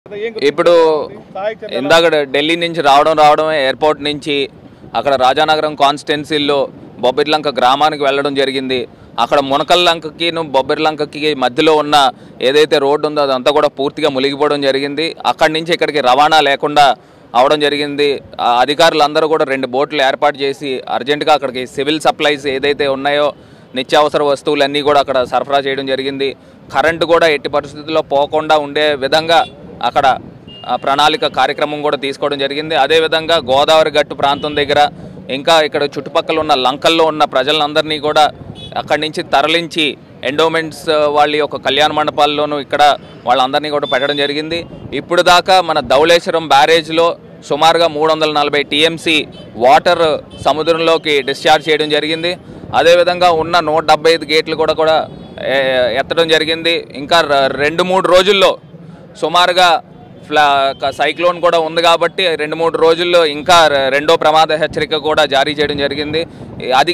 ఇప్పుడు ఇందాక ఢిల్లీ నుంచి రావడం రావడం ఎయిర్పోర్ట్ నుంచి అక్కడ రాజానగరం కాన్స్టిట్యున్సీల్లో బొబ్బిర్లంక గ్రామానికి వెళ్ళడం జరిగింది అక్కడ మునకల్లంకకి బొబ్బిర్లంకకి మధ్యలో ఉన్న ఏదైతే రోడ్డు ఉందో అదంతా కూడా పూర్తిగా మునిగిపోవడం జరిగింది అక్కడి నుంచి ఇక్కడికి రవాణా లేకుండా అవడం జరిగింది ఆ అధికారులందరూ కూడా రెండు బోట్లు ఏర్పాటు చేసి అర్జెంటుగా అక్కడికి సివిల్ సప్లైస్ ఏదైతే ఉన్నాయో నిత్యావసర వస్తువులన్నీ కూడా అక్కడ సరఫరా చేయడం జరిగింది కరెంటు కూడా ఎట్టి పరిస్థితుల్లో పోకుండా ఉండే విధంగా అక్కడ ఆ, ప్రణాళిక కార్యక్రమం కూడా తీసుకోవడం జరిగింది అదేవిధంగా గోదావరి గట్టు ప్రాంతం దగ్గర ఇంకా ఇక్కడ చుట్టుపక్కల ఉన్న లంకల్లో ఉన్న ప్రజలందరినీ కూడా అక్కడి నుంచి తరలించి ఎండోమెంట్స్ వాళ్ళ యొక్క కళ్యాణ మండపాల్లోనూ ఇక్కడ వాళ్ళందరినీ కూడా పెట్టడం జరిగింది ఇప్పుడు దాకా మన ధవళేశ్వరం బ్యారేజ్లో సుమారుగా మూడు వందల నలభై టీఎంసీ వాటర్ సముద్రంలోకి డిశ్చార్జ్ చేయడం జరిగింది అదేవిధంగా ఉన్న నూట డెబ్బై ఐదు గేట్లు కూడా కూడా ఏ, ఎత్తడం జరిగింది ఇంకా ర- రెండు మూడు రోజుల్లో సుమారుగా ఫ్లా క- సైక్లోన్ కూడా ఉంది కాబట్టి రెండు మూడు రోజుల్లో ఇంకా రె- రెండో ప్రమాద హెచ్చరిక కూడా జారీ చేయడం జరిగింది ఈ అది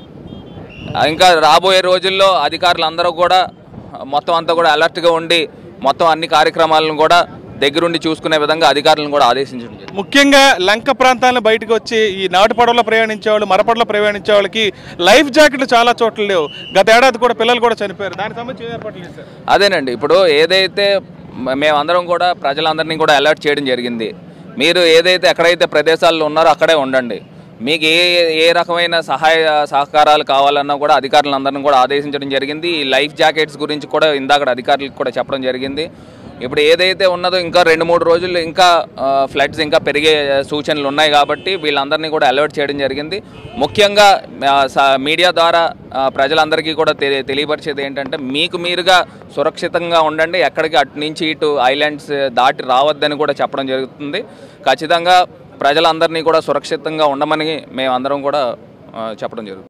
ఇంకా రాబోయే రోజుల్లో అధికారులు అందరూ కూడా మొత్తం అంతా కూడా అలర్ట్గా ఉండి మొత్తం అన్ని కార్యక్రమాలను కూడా దగ్గరుండి చూసుకునే విధంగా అధికారులను కూడా ఆదేశించడం జరిగింది ముఖ్యంగా లంక ప్రాంతాలను బయటకు వచ్చి ఈ నాటు పడవలో ప్రయాణించే వాళ్ళు మరపడలో ప్రయాణించే వాళ్ళకి లైఫ్ జాకెట్లు చాలా చోట్ల లేవు గత ఏడాది కూడా పిల్లలు కూడా చనిపోయారు దానికి సంబంధించి ఏం ఏర్పాట్లు చేశారు అదేనండి ఇప్పుడు ఏదైతే మ- మేమందరం కూడా ప్రజలందరినీ కూడా అలర్ట్ చేయడం జరిగింది మీరు ఏదైతే ఎక్కడైతే ప్రదేశాల్లో ఉన్నారో అక్కడే ఉండండి మీకు ఏ ఏ రకమైన సహాయ సహకారాలు కావాలన్నా కూడా అధికారులందరినీ కూడా ఆదేశించడం జరిగింది ఈ లైఫ్ జాకెట్స్ గురించి కూడా ఇందాక అధికారులకు కూడా చెప్పడం జరిగింది ఇప్పుడు ఏదైతే ఉన్నదో ఇంకా రెండు మూడు రోజుల్లో ఇంకా ఫ్లడ్స్ ఇంకా పెరిగే సూచనలు ఉన్నాయి కాబట్టి వీళ్ళందరినీ కూడా అలర్ట్ చేయడం జరిగింది ముఖ్యంగా ఆ, స- మీడియా ద్వారా ఆ, ప్రజలందరికీ కూడా తెలి తెలియపరిచేది ఏంటంటే మీకు మీరుగా సురక్షితంగా ఉండండి ఎక్కడికి అటు నుంచి ఇటు ఐలాండ్స్ దాటి రావద్దని కూడా చెప్పడం జరుగుతుంది ఖచ్చితంగా ప్రజలందరినీ కూడా సురక్షితంగా ఉండమని మేమందరం కూడా ఆ, చెప్పడం జరుగుతుంది